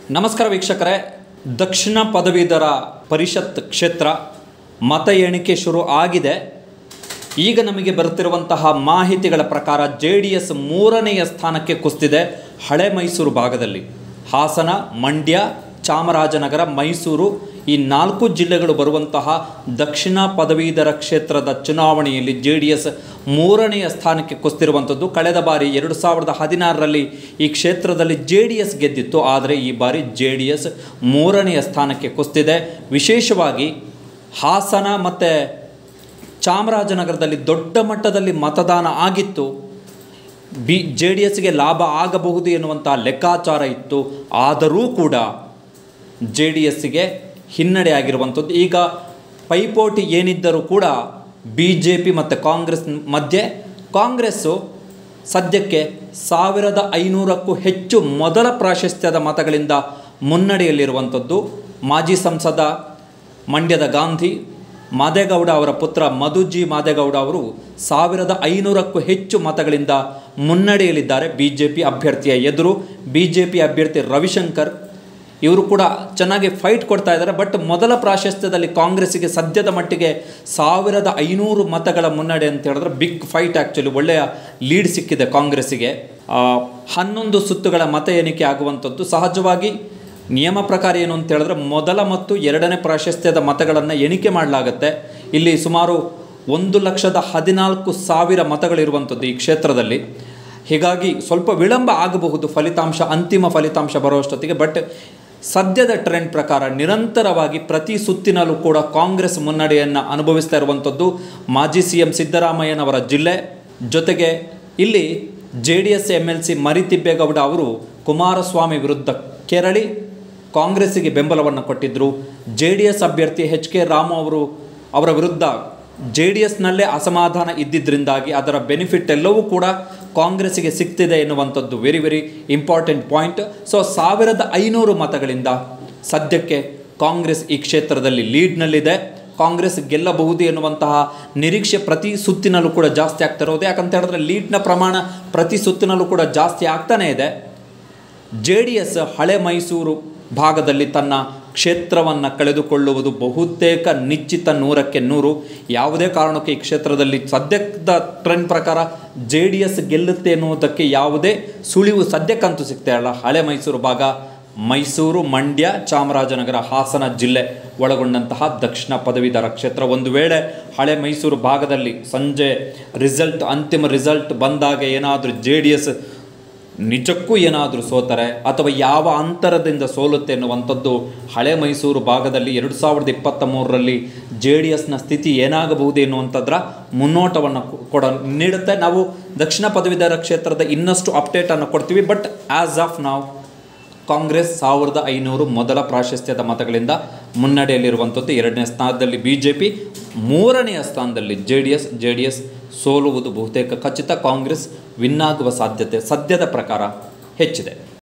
ನಮಸ್ಕಾರ ವೀಕ್ಷಕರೇ ದಕ್ಷಿಣ ಪದವೀಧರ ಪರಿಷತ್ ಕ್ಷೇತ್ರ ಮತ ಎಣಿಕೆ ಶುರು ಆಗಿದೆ ಈಗ ನಮಗೆ ಬರುತ್ತಿರುವಂತಹ ಮಾಹಿತಿಗಳ ಪ್ರಕಾರ ಜೆ ಡಿ ಎಸ್ ಮೂರನೆಯ ಸ್ಥಾನಕ್ಕೆ ಕುಸಿದಿದೆ ಹಳೆ ಮೈಸೂರು ಭಾಗದಲ್ಲಿ ಹಾಸನ ಮಂಡ್ಯ ಚಾಮರಾಜನಗರ ಮೈಸೂರು ಈ ನಾಲ್ಕು ಜಿಲ್ಲೆಗಳು ಬರುವಂತಹ ದಕ್ಷಿಣ ಪದವೀಧರ ಕ್ಷೇತ್ರದ ಚುನಾವಣೆಯಲ್ಲಿ ಜೆ ಡಿ ಎಸ್ ಮೂರನೆಯ ಸ್ಥಾನಕ್ಕೆ ಕುಸಿದಿರುವಂಥದ್ದು ಕಳೆದ ಬಾರಿ ಎರಡು ಸಾವಿರದ ಹದಿನಾರರಲ್ಲಿ ಈ ಕ್ಷೇತ್ರದಲ್ಲಿ ಜೆ ಡಿ ಎಸ್ ಗೆದ್ದಿತ್ತು ಆದರೆ ಈ ಬಾರಿ ಜೆ ಡಿ ಎಸ್ ಮೂರನೆಯ ಸ್ಥಾನಕ್ಕೆ ಕುಸಿದಿದೆ ವಿಶೇಷವಾಗಿ ಹಾಸನ ಮತ್ತು ಚಾಮರಾಜನಗರದಲ್ಲಿ ದೊಡ್ಡ ಮಟ್ಟದಲ್ಲಿ ಮತದಾನ ಆಗಿತ್ತು ಬಿ ಜೆ ಡಿ ಎಸ್ಗೆ ಲಾಭ ಆಗಬಹುದು ಎನ್ನುವಂಥ ಲೆಕ್ಕಾಚಾರ ಇತ್ತು ಆದರೂ ಕೂಡ ಜೆ ಡಿ ಎಸ್ಸಿಗೆ ಹಿನ್ನಡೆ ಆಗಿರುವಂಥದ್ದು ಈಗ ಪೈಪೋಟಿ ಏನಿದ್ದರೂ ಕೂಡ ಬಿ ಜೆ ಪಿ ಮತ್ತು ಕಾಂಗ್ರೆಸ್ ಮಧ್ಯೆ ಕಾಂಗ್ರೆಸ್ಸು ಸದ್ಯಕ್ಕೆ ಸಾವಿರದ ಐನೂರಕ್ಕೂ ಹೆಚ್ಚು ಮೊದಲ ಪ್ರಾಶಸ್ತ್ಯದ ಮತಗಳಿಂದ ಮುನ್ನಡೆಯಲ್ಲಿರುವಂಥದ್ದು ಮಾಜಿ ಸಂಸದ ಮಂಡ್ಯದ ಗಾಂಧಿ ಮಾದೇಗೌಡ ಅವರ ಪುತ್ರ ಮಧುಜಿ ಮಾದೇಗೌಡ ಅವರು ಸಾವಿರದ ಐನೂರಕ್ಕೂ ಹೆಚ್ಚು ಮತಗಳಿಂದ ಮುನ್ನಡೆಯಲಿದ್ದಾರೆ ಬಿ ಜೆ ಪಿ ಅಭ್ಯರ್ಥಿಯ ಎದುರು ಬಿ ಜೆ ಪಿ ಅಭ್ಯರ್ಥಿ ರವಿಶಂಕರ್ ಇವರು ಕೂಡ ಚೆನ್ನಾಗಿ ಫೈಟ್ ಕೊಡ್ತಾ ಇದ್ದಾರೆ ಬಟ್ ಮೊದಲ ಪ್ರಾಶಸ್ತ್ಯದಲ್ಲಿ ಕಾಂಗ್ರೆಸ್ಸಿಗೆ ಸದ್ಯದ ಮಟ್ಟಿಗೆ ಸಾವಿರದ ಐನೂರು ಮತಗಳ ಮುನ್ನಡೆ ಅಂತ ಹೇಳಿದ್ರೆ ಬಿಗ್ ಫೈಟ್ ಆ್ಯಕ್ಚುಲಿ ಒಳ್ಳೆಯ ಲೀಡ್ ಸಿಕ್ಕಿದೆ ಕಾಂಗ್ರೆಸ್ಸಿಗೆ ಆ, ಹನ್ನೊಂದು ಸುತ್ತುಗಳ ಮತ ಎಣಿಕೆ ಆಗುವಂಥದ್ದು ಸಹಜವಾಗಿ ನಿಯಮ ಪ್ರಕಾರ ಏನು ಅಂತ ಹೇಳಿದ್ರೆ ಮೊದಲ ಮತ್ತು ಎರಡನೇ ಪ್ರಾಶಸ್ತ್ಯದ ಮತಗಳನ್ನು ಎಣಿಕೆ ಮಾಡಲಾಗುತ್ತೆ ಇಲ್ಲಿ ಸುಮಾರು ಒಂದು ಲಕ್ಷದ ಹದಿನಾಲ್ಕು ಸಾವಿರ ಮತಗಳಿರುವಂಥದ್ದು ಈ ಕ್ಷೇತ್ರದಲ್ಲಿ ಹೀಗಾಗಿ ಸ್ವಲ್ಪ ವಿಳಂಬ ಆಗಬಹುದು ಫಲಿತಾಂಶ ಅಂತಿಮ ಫಲಿತಾಂಶ ಬರುವಷ್ಟೊತ್ತಿಗೆ ಬಟ್ ಸದ್ಯದ ಟ್ರೆಂಡ್ ಪ್ರಕಾರ ನಿರಂತರವಾಗಿ ಪ್ರತಿ ಸುತ್ತಿನಲ್ಲೂ ಕೂಡ ಕಾಂಗ್ರೆಸ್ ಮುನ್ನಡೆಯನ್ನು ಅನುಭವಿಸ್ತಾ ಇರುವಂಥದ್ದು ಮಾಜಿ ಸಿ ಎಂ ಸಿದ್ದರಾಮಯ್ಯನವರ ಜಿಲ್ಲೆ ಜೊತೆಗೆ ಇಲ್ಲಿ J D S M L C Marithibbegowda ಅವರು ಕುಮಾರಸ್ವಾಮಿ ವಿರುದ್ಧ ಕೆರಳಿ ಕಾಂಗ್ರೆಸ್ಸಿಗೆ ಬೆಂಬಲವನ್ನು ಕೊಟ್ಟಿದ್ದರು ಜೆ ಡಿ ಎಸ್ ಅಭ್ಯರ್ಥಿ ಎಚ್ ಕೆ ರಾಮು ಅವರು ಅವರ ವಿರುದ್ಧ ಜೆ ಡಿ ಎಸ್ನಲ್ಲೇ ಅಸಮಾಧಾನ ಇದ್ದಿದ್ದರಿಂದಾಗಿ ಅದರ ಬೆನಿಫಿಟ್ ಎಲ್ಲವೂ ಕೂಡ ಕಾಂಗ್ರೆಸ್ಸಿಗೆ ಸಿಗ್ತಿದೆ ಎನ್ನುವಂಥದ್ದು very very important point so ಸಾವಿರದ ಐನೂರು ಮತಗಳಿಂದ ಸದ್ಯಕ್ಕೆ ಕಾಂಗ್ರೆಸ್ ಈ ಕ್ಷೇತ್ರದಲ್ಲಿ ಲೀಡ್ನಲ್ಲಿದೆ ಕಾಂಗ್ರೆಸ್ ಗೆಲ್ಲಬಹುದು ಎನ್ನುವಂತಹ ನಿರೀಕ್ಷೆ ಪ್ರತಿ ಸುತ್ತಿನಲ್ಲೂ ಕೂಡ ಜಾಸ್ತಿ ಆಗ್ತಾ ಇರೋದು ಯಾಕಂತ ಹೇಳಿದ್ರೆ ಲೀಡ್ನ ಪ್ರಮಾಣ ಪ್ರತಿ ಸುತ್ತಿನಲ್ಲೂ ಕೂಡ ಜಾಸ್ತಿ ಆಗ್ತಾನೇ ಇದೆ ಜೆ ಡಿ ಎಸ್ ಹಳೆ ಮೈಸೂರು ಭಾಗದಲ್ಲಿ ತನ್ನ ಕ್ಷೇತ್ರವನ್ನು ಕಳೆದುಕೊಳ್ಳುವುದು ಬಹುತೇಕ ನಿಶ್ಚಿತ ನೂರಕ್ಕೆ ನೂರು ಯಾವುದೇ ಕಾರಣಕ್ಕೆ ಈ ಕ್ಷೇತ್ರದಲ್ಲಿ ಸದ್ಯದ ಟ್ರೆಂಡ್ ಪ್ರಕಾರ ಜೆ ಡಿ ಎಸ್ ಗೆಲ್ಲುತ್ತೆ ಎನ್ನುವುದಕ್ಕೆ ಯಾವುದೇ ಸುಳಿವು ಸದ್ಯಕ್ಕಂತೂ ಸಿಗ್ತಾ ಇಲ್ಲ ಹಳೆ ಮೈಸೂರು ಭಾಗ ಮೈಸೂರು ಮಂಡ್ಯ ಚಾಮರಾಜನಗರ ಹಾಸನ ಜಿಲ್ಲೆ ಒಳಗೊಂಡಂತಹ ದಕ್ಷಿಣ ಪದವೀಧರ ಕ್ಷೇತ್ರ ಒಂದು ವೇಳೆ ಹಳೆ ಮೈಸೂರು ಭಾಗದಲ್ಲಿ ಸಂಜೆ ರಿಸಲ್ಟ್ ಅಂತಿಮ ರಿಸಲ್ಟ್ ಬಂದಾಗ ಏನಾದರೂ ಜೆ ಡಿ ಎಸ್ ನಿಜಕ್ಕೂ ಏನಾದರೂ ಸೋತರೆ ಅಥವಾ ಯಾವ ಅಂತರದಿಂದ ಸೋಲುತ್ತೆ ಎನ್ನುವಂಥದ್ದು ಹಳೆ ಮೈಸೂರು ಭಾಗದಲ್ಲಿ ಎರಡು ಸಾವಿರದ ಇಪ್ಪತ್ತ ಮೂರರಲ್ಲಿ ಜೆ ಡಿ ಎಸ್ನ ಸ್ಥಿತಿ ಏನಾಗಬಹುದು ಎನ್ನುವಂಥದ್ರ ಮುನ್ನೋಟವನ್ನು ಕೊಡ ನೀಡುತ್ತೆ ನಾವು ದಕ್ಷಿಣ ಪದವೀಧರ ಕ್ಷೇತ್ರದ ಇನ್ನಷ್ಟು ಅಪ್ಡೇಟನ್ನು ಕೊಡ್ತೀವಿ ಬಟ್ ಆ್ಯಸ್ ಆಫ್ ನಾವು ಕಾಂಗ್ರೆಸ್ ಸಾವಿರದ ಐನೂರು ಮೊದಲ ಪ್ರಾಶಸ್ತ್ಯದ ಮತಗಳಿಂದ ಮುನ್ನಡೆಯಲ್ಲಿರುವಂಥದ್ದು ಎರಡನೇ ಸ್ಥಾನದಲ್ಲಿ ಬಿ ಜೆ ಪಿ ಮೂರನೆಯ ಸ್ಥಾನದಲ್ಲಿ J D S J D S ಸೋಲುವುದು ಬಹುತೇಕ ಖಚಿತ ಕಾಂಗ್ರೆಸ್ ವಿನ್ ಆಗುವ ಸಾಧ್ಯತೆ ಸದ್ಯದ ಪ್ರಕಾರ ಹೆಚ್ಚಿದೆ